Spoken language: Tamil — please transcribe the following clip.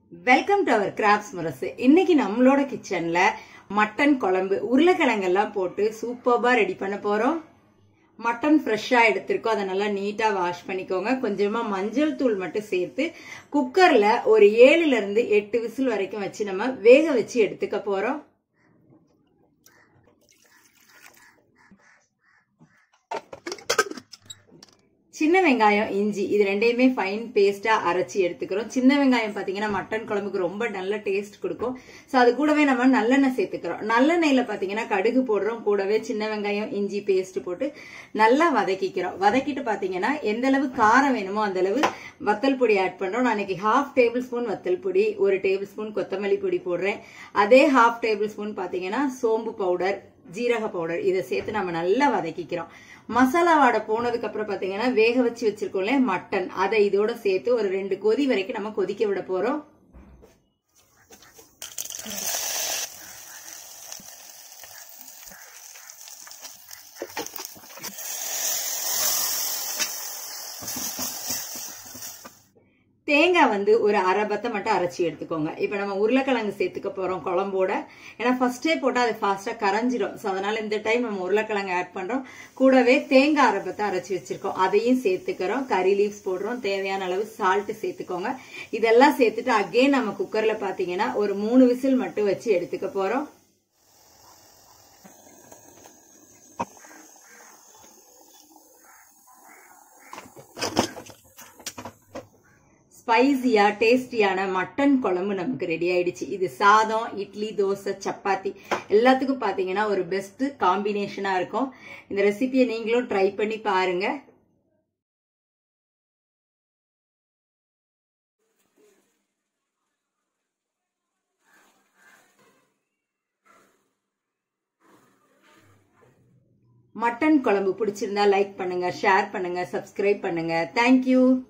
வெல்கம் டு அவர் கிராப்ஸ் முரசு இன்னைக்கு நம்மளோட கிச்சன்ல மட்டன் குழம்பு உருளைக்கிழங்கெல்லாம் போட்டு சூப்பர்பா ரெடி பண்ண போறோம் மட்டன் ஃப்ரெஷ்ஷா எடுத்திருக்கோம் அதை நல்லா நீட்டா வாஷ் பண்ணிக்கோங்க கொஞ்சமா மஞ்சள் தூள் மட்டும் சேர்த்து குக்கர்ல ஒரு ஏழுல இருந்து எட்டு விசில் வரைக்கும் வச்சு நம்ம வேக வச்சு எடுத்துக்க போறோம் சின்ன வெங்காயம் இஞ்சி இது ரெண்டையுமே ஃபைன் பேஸ்டா அரைச்சி எடுத்துக்கிறோம் சின்ன வெங்காயம் பாத்தீங்கன்னா மட்டன் குழம்புக்கு ரொம்ப நல்ல டேஸ்ட் கொடுக்கும் ஸோ அது கூடவே நம்ம நல்லெண்ணெய் சேர்த்துக்கிறோம் நல்லெண்ணெயில பாத்தீங்கன்னா கடுகு போடுறோம் கூடவே சின்ன வெங்காயம் இஞ்சி பேஸ்ட் போட்டு நல்லா வதக்கிக்கிறோம் வதக்கிட்டு பாத்தீங்கன்னா எந்த அளவு காரம் வேணுமோ அந்த அளவு வத்தல் பொடி ஆட் பண்றோம் நான் இன்னைக்கு ஹாஃப் டேபிள் ஸ்பூன் வத்தல் பொடி ஒரு டேபிள் ஸ்பூன் கொத்தமல்லி பொடி போடுறேன் அதே ஹாஃப் டேபிள் ஸ்பூன் பாத்தீங்கன்னா சோம்பு பவுடர் ஜீரக பவுடர் இதை சேர்த்து நம்ம நல்லா வதக்கிக்கிறோம் மசாலா வாடை போனதுக்கு அப்புறம் பாத்தீங்கன்னா வேக வச்சு வச்சிருக்கோம்ல மட்டன் அதை இதோட சேர்த்து ஒரு ரெண்டு கொதி வரைக்கும் நம்ம கொதிக்க விட போறோம் தேங்காய் வந்து ஒரு அரை பத்தை மட்டும் அரைச்சி எடுத்துக்கோங்க இப்போ நம்ம உருளைக்கிழங்கு சேர்த்துக்க போறோம் குழம்போட ஏன்னா ஃபர்ஸ்டே போட்டால் அது ஃபாஸ்டா கரைஞ்சிடும் ஸோ அதனால இந்த டைம் நம்ம உருளைக்கிழங்கு ஆட் பண்றோம் கூடவே தேங்காய் அரை பத்தை அரைச்சி வச்சிருக்கோம் அதையும் சேர்த்துக்கிறோம் கறி லீவ்ஸ் போடுறோம் தேவையான அளவு சால்ட் சேர்த்துக்கோங்க இதெல்லாம் சேர்த்துட்டு அகெயின் நம்ம குக்கர்ல பாத்தீங்கன்னா ஒரு மூணு விசில் மட்டும் வச்சு எடுத்துக்க போறோம் ஸ்பைசியா டேஸ்டியான மட்டன் குழம்பு நமக்கு ரெடி ஆயிடுச்சு இது சாதம் இட்லி தோசை சப்பாத்தி எல்லாத்துக்கும் பாத்தீங்கன்னா ஒரு பெஸ்ட் காம்பினேஷனா இருக்கும் இந்த ரெசிபியை நீங்களும் ட்ரை பண்ணி பாருங்க மட்டன் குழம்பு பிடிச்சிருந்தா லைக் பண்ணுங்க ஷேர் பண்ணுங்க சப்ஸ்கிரைப் பண்ணுங்க தேங்க்யூ